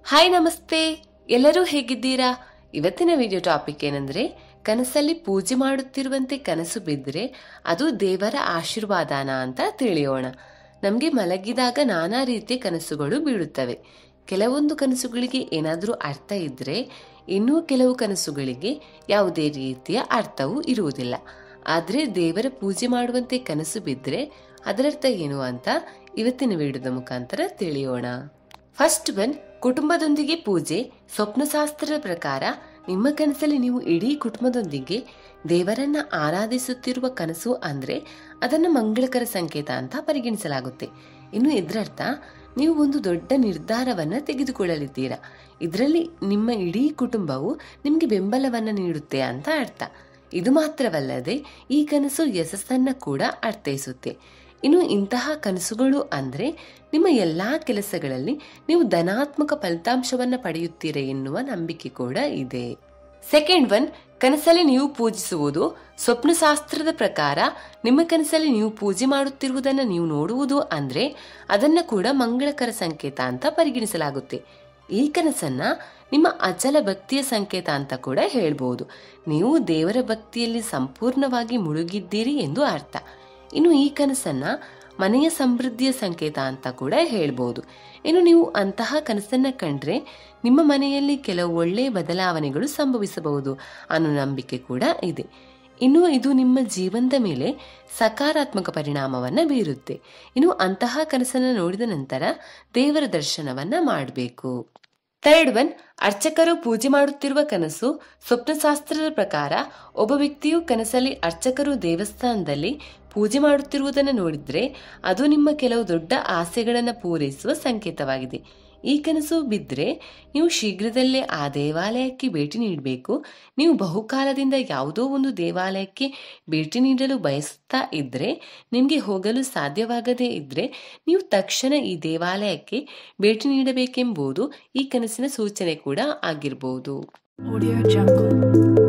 Hi ನಮಸ್ತೆ ಎಲ್ಲರೂ ಹೇಗಿದ್ದೀರಾ ಇವತ್ತಿನ ವಿಡಿಯೋ ಟಾಪಿಕ್ ಏನಂದ್ರೆ ಕನಸಲ್ಲಿ ಪೂಜೆ ಮಾಡುತ್ತಿರುವಂತೆ ಕನಸು ಬಿದ್ದರೆ ಅದು ದೇವರ ಆಶೀರ್ವಾದನ ಅಂತ ತಿಳಿಯೋಣ ನಮಗೆ ಮಲಗಿದಾಗ ನಾನಾ ರೀತಿಯ ಕನಸುಗಳು ಬೀಳುತ್ತವೆ ಕೆಲವೊಂದು ಕನಸುಗಳಿಗೆ ಏನಾದರೂ ಅರ್ಥ ಇದ್ರೆ ಇನ್ನೂ ಕೆಲವು ಕನಸುಗಳಿಗೆ ಯಾವುದೇ ರೀತಿಯ ಅರ್ಥವೂ ಇರುವುದಿಲ್ಲ ಆದರೆ ದೇವರ ಪೂಜೆ ಮಾಡುವಂತೆ ಕನಸು ಬಿದ್ದರೆ ಅದರರ್ಥ ಏನು ಅಂತ ಇವತ್ತಿನ ವಿಡಿಯೋದ ಮುಖಾಂತರ ತಿಳಿಯೋಣ ಫಸ್ಟ್ ಒನ್ ಕುಟುಂಬದೊಂದಿಗೆ ಪೂಜೆ ಸ್ವಪ್ನಶಾಸ್ತ್ರದ ಪ್ರಕಾರ ನಿಮ್ಮ ಕನಸಲ್ಲಿ ನೀವು ಇಡೀ ಕುಟುಂಬದೊಂದಿಗೆ ದೇವರನ್ನ ಆರಾಧಿಸುತ್ತಿರುವ ಕನಸು ಅಂದ್ರೆ ಅದನ್ನು ಮಂಗಳಕರ ಸಂಕೇತ ಅಂತ ಪರಿಗಣಿಸಲಾಗುತ್ತೆ ಇನ್ನು ಇದರರ್ಥ ನೀವು ಒಂದು ದೊಡ್ಡ ನಿರ್ಧಾರವನ್ನ ತೆಗೆದುಕೊಳ್ಳಲಿದ್ದೀರಾ ಇದರಲ್ಲಿ ನಿಮ್ಮ ಇಡೀ ಕುಟುಂಬವು ನಿಮಗೆ ಬೆಂಬಲವನ್ನ ನೀಡುತ್ತೆ ಅಂತ ಅರ್ಥ ಇದು ಮಾತ್ರವಲ್ಲದೆ ಈ ಕನಸು ಯಶಸ್ಸನ್ನ ಕೂಡ ಅರ್ಥೈಸುತ್ತೆ ಇನ್ನು ಇಂತಹ ಕನಸುಗಳು ಅಂದ್ರೆ ನಿಮ್ಮ ಎಲ್ಲಾ ಕೆಲಸಗಳಲ್ಲಿ ನೀವು ಧನಾತ್ಮಕ ಫಲಿತಾಂಶವನ್ನ ಪಡೆಯುತ್ತೀರಾ ಎನ್ನುವ ನಂಬಿಕೆ ಕೂಡ ಇದೆ ಸೆಕೆಂಡ್ ಒನ್ ಕನಸಲ್ಲಿ ನೀವು ಪೂಜಿಸುವುದು ಸ್ವಪ್ನಶಾಸ್ತ್ರದ ಪ್ರಕಾರ ನಿಮ್ಮ ಕನಸಲ್ಲಿ ನೀವು ಪೂಜೆ ಮಾಡುತ್ತಿರುವುದನ್ನು ನೀವು ನೋಡುವುದು ಅಂದ್ರೆ ಅದನ್ನ ಕೂಡ ಮಂಗಳಕರ ಸಂಕೇತ ಅಂತ ಪರಿಗಣಿಸಲಾಗುತ್ತೆ ಈ ಕನಸನ್ನ ನಿಮ್ಮ ಅಚಲ ಭಕ್ತಿಯ ಸಂಕೇತ ಅಂತ ಕೂಡ ಹೇಳ್ಬೋದು ನೀವು ದೇವರ ಭಕ್ತಿಯಲ್ಲಿ ಸಂಪೂರ್ಣವಾಗಿ ಮುಳುಗಿದ್ದೀರಿ ಎಂದು ಅರ್ಥ ಇನ್ನು ಈ ಕನಸನ್ನ ಮನೆಯ ಸಮೃದ್ಧಿಯ ಸಂಕೇತ ಅಂತ ಕೂಡ ಹೇಳ್ಬೋದು ಇನ್ನು ನೀವು ಅಂತಹ ಕನಸನ್ನ ಕಂಡ್ರೆ ನಿಮ್ಮ ಮನೆಯಲ್ಲಿ ಕೆಲವು ಒಳ್ಳೆಯ ಬದಲಾವಣೆಗಳು ಸಂಭವಿಸಬಹುದು ಅನ್ನೋ ನಂಬಿಕೆ ಕೂಡ ಇದೆ ಇನ್ನು ಇದು ನಿಮ್ಮ ಜೀವನದ ಮೇಲೆ ಸಕಾರಾತ್ಮಕ ಪರಿಣಾಮವನ್ನ ಬೀರುತ್ತೆ ಇನ್ನು ಅಂತಹ ಕನಸನ್ನ ನೋಡಿದ ನಂತರ ದೇವರ ದರ್ಶನವನ್ನ ಮಾಡಬೇಕು ಥರ್ಡ್ ಒನ್ ಅರ್ಚಕರು ಪೂಜೆ ಮಾಡುತ್ತಿರುವ ಕನಸು ಸ್ವಪ್ನಶಾಸ್ತ್ರದ ಪ್ರಕಾರ ಒಬ್ಬ ವ್ಯಕ್ತಿಯು ಕನಸಲ್ಲಿ ಅರ್ಚಕರು ದೇವಸ್ಥಾನದಲ್ಲಿ ಪೂಜೆ ಮಾಡುತ್ತಿರುವುದನ್ನು ನೋಡಿದ್ರೆ ಅದು ನಿಮ್ಮ ಕೆಲವು ದೊಡ್ಡ ಆಸೆಗಳನ್ನು ಪೂರೈಸುವ ಸಂಕೇತವಾಗಿದೆ ಈ ಕನಸು ಬಿದ್ದರೆ ನೀವು ಶೀಘ್ರದಲ್ಲೇ ಆ ದೇವಾಲಯಕ್ಕೆ ಭೇಟಿ ನೀಡಬೇಕು ನೀವು ಬಹುಕಾಲದಿಂದ ಯಾವುದೋ ಒಂದು ದೇವಾಲಯಕ್ಕೆ ಭೇಟಿ ನೀಡಲು ಬಯಸುತ್ತಾ ಇದ್ರೆ ನಿಮಗೆ ಹೋಗಲು ಸಾಧ್ಯವಾಗದೇ ಇದ್ರೆ ನೀವು ತಕ್ಷಣ ಈ ದೇವಾಲಯಕ್ಕೆ ಭೇಟಿ ನೀಡಬೇಕೆಂಬುದು ಈ ಕನಸಿನ ಸೂಚನೆ ಕೂಡ ಆಗಿರಬಹುದು Audio Jungle.